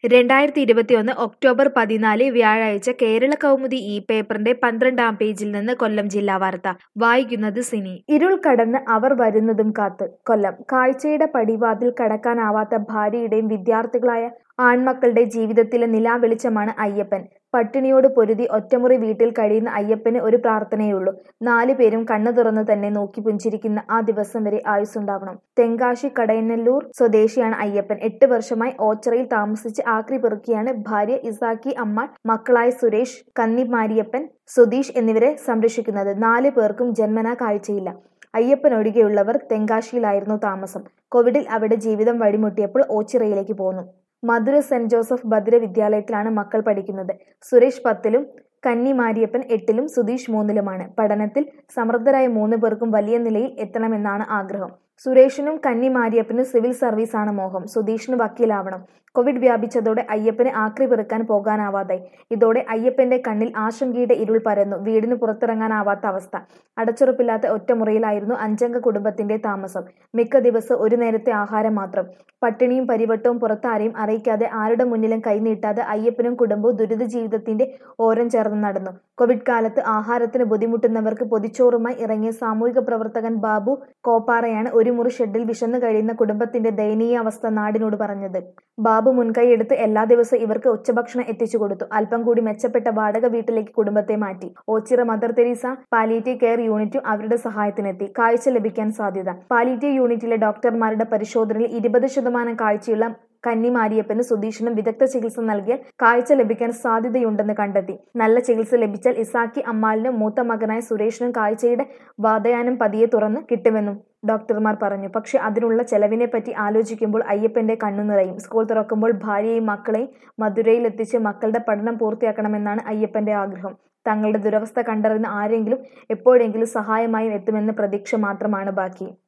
രണ്ടായിരത്തി ഇരുപത്തിയൊന്ന് ഒക്ടോബർ പതിനാല് വ്യാഴാഴ്ച കേരള കൗമുദി ഈ പേപ്പറിന്റെ പന്ത്രണ്ടാം പേജിൽ നിന്ന് കൊല്ലം ജില്ലാ വാർത്ത വായിക്കുന്നത് സിനി ഇരുൾ കടന്ന് അവർ വരുന്നതും കാത്ത് കൊല്ലം കാഴ്ചയുടെ പടിവാതിൽ കടക്കാനാവാത്ത ഭാര്യയുടെയും വിദ്യാർത്ഥികളായ ആൺമക്കളുടെ ജീവിതത്തിലെ നിലാവെളിച്ചമാണ് അയ്യപ്പൻ പട്ടിണിയോട് പൊരുതി ഒറ്റമുറി വീട്ടിൽ കഴിയുന്ന അയ്യപ്പന് ഒരു പ്രാർത്ഥനയുള്ളൂ നാലു പേരും കണ്ണു തുറന്ന് തന്നെ നോക്കി പുഞ്ചിരിക്കുന്ന ആ ദിവസം വരെ ആയുസ്സുണ്ടാവണം തെങ്കാശി കടയനല്ലൂർ സ്വദേശിയാണ് അയ്യപ്പൻ എട്ട് വർഷമായി ഓച്ചറയിൽ താമസിച്ച് ആക്രി പെറുക്കിയാണ് ഭാര്യ ഇസാക്കി അമ്മാൾ മക്കളായ സുരേഷ് കന്നിമാരിയപ്പൻ സുധീഷ് എന്നിവരെ സംരക്ഷിക്കുന്നത് നാല് പേർക്കും ജന്മനാ കാഴ്ചയില്ല അയ്യപ്പൻ ഒഴികെയുള്ളവർ തെങ്കാശിയിലായിരുന്നു താമസം കോവിഡിൽ അവിടെ ജീവിതം വഴിമുട്ടിയപ്പോൾ ഓച്ചിറയിലേക്ക് പോന്നു മധുര സെന്റ് ജോസഫ് ഭദ്ര വിദ്യാലയത്തിലാണ് മക്കൾ പഠിക്കുന്നത് സുരേഷ് പത്തിലും കന്നി മാരിയപ്പൻ എട്ടിലും സുധീഷ് മൂന്നിലുമാണ് പഠനത്തിൽ സമൃദ്ധരായ മൂന്ന് പേർക്കും വലിയ നിലയിൽ എത്തണമെന്നാണ് ആഗ്രഹം സുരേഷിനും കന്നി മാരിയപ്പനും സിവിൽ സർവീസാണ് മോഹം സുധീഷിന് വക്കീലാവണം കോവിഡ് വ്യാപിച്ചതോടെ അയ്യപ്പന് ആക്രി പെറുക്കാൻ പോകാനാവാതായി ഇതോടെ അയ്യപ്പന്റെ കണ്ണിൽ ആശങ്കയുടെ ഇരുൾ പരന്നു വീടിന് പുറത്തിറങ്ങാനാവാത്ത അവസ്ഥ അടച്ചുറപ്പില്ലാത്ത ഒറ്റമുറിയിലായിരുന്നു അഞ്ചംഗ കുടുംബത്തിന്റെ താമസം മിക്ക ദിവസം ഒരു നേരത്തെ ആഹാരം മാത്രം പട്ടിണിയും പരിവട്ടവും പുറത്താരെയും അറിയിക്കാതെ ആരുടെ മുന്നിലും കൈനീട്ടാതെ അയ്യപ്പനും കുടുംബവും ദുരിത ജീവിതത്തിന്റെ ഓരം ചേർന്ന് നടന്നു കോവിഡ് കാലത്ത് ആഹാരത്തിന് ബുദ്ധിമുട്ടുന്നവർക്ക് പൊതിച്ചോറുമായി ഇറങ്ങിയ സാമൂഹിക പ്രവർത്തകൻ ബാബു കോപ്പാറയാണ് ഒരു മുറി ഷെഡിൽ വിശന്നു കഴിയുന്ന കുടുംബത്തിന്റെ ദയനീയ അവസ്ഥ നാടിനോട് പറഞ്ഞത് ബാബു മുൻകൈയെടുത്ത് എല്ലാ ദിവസവും ഇവർക്ക് ഉച്ചഭക്ഷണം എത്തിച്ചു കൊടുത്തു അല്പം കൂടി മെച്ചപ്പെട്ട വാടക വീട്ടിലേക്ക് കുടുംബത്തെ മാറ്റി Ochira mother Teresa palliative care യൂണിറ്റും അവരുടെ സഹായത്തിനെത്തി കാഴ്ച ലഭിക്കാൻ സാധ്യത പാലിയേറ്റീവ് യൂണിറ്റിലെ ഡോക്ടർമാരുടെ പരിശോധനയിൽ ഇരുപത് ശതമാനം കാഴ്ചയുള്ള കന്നിമാരിയപ്പന് സുധീഷിനും വിദഗ്ധ ചികിത്സ നൽകിയാൽ കാഴ്ച ലഭിക്കാൻ സാധ്യതയുണ്ടെന്ന് കണ്ടെത്തി നല്ല ചികിത്സ ലഭിച്ചാൽ ഇസാക്കി അമ്മാളിനും മൂത്ത മകനായ സുരേഷിനും കാഴ്ചയുടെ വാതയാനം പതിയെ തുറന്ന് കിട്ടുമെന്നും ഡോക്ടർമാർ പറഞ്ഞു പക്ഷെ അതിനുള്ള ചെലവിനെ പറ്റി ആലോചിക്കുമ്പോൾ അയ്യപ്പന്റെ കണ്ണു നിറയും സ്കൂൾ തുറക്കുമ്പോൾ ഭാര്യയെയും മക്കളെയും മധുരയിൽ എത്തിച്ച് മക്കളുടെ പഠനം പൂർത്തിയാക്കണമെന്നാണ് അയ്യപ്പന്റെ ആഗ്രഹം തങ്ങളുടെ ദുരവസ്ഥ കണ്ടറിയുന്ന ആരെങ്കിലും എപ്പോഴെങ്കിലും സഹായമായും എത്തുമെന്ന പ്രതീക്ഷ മാത്രമാണ് ബാക്കി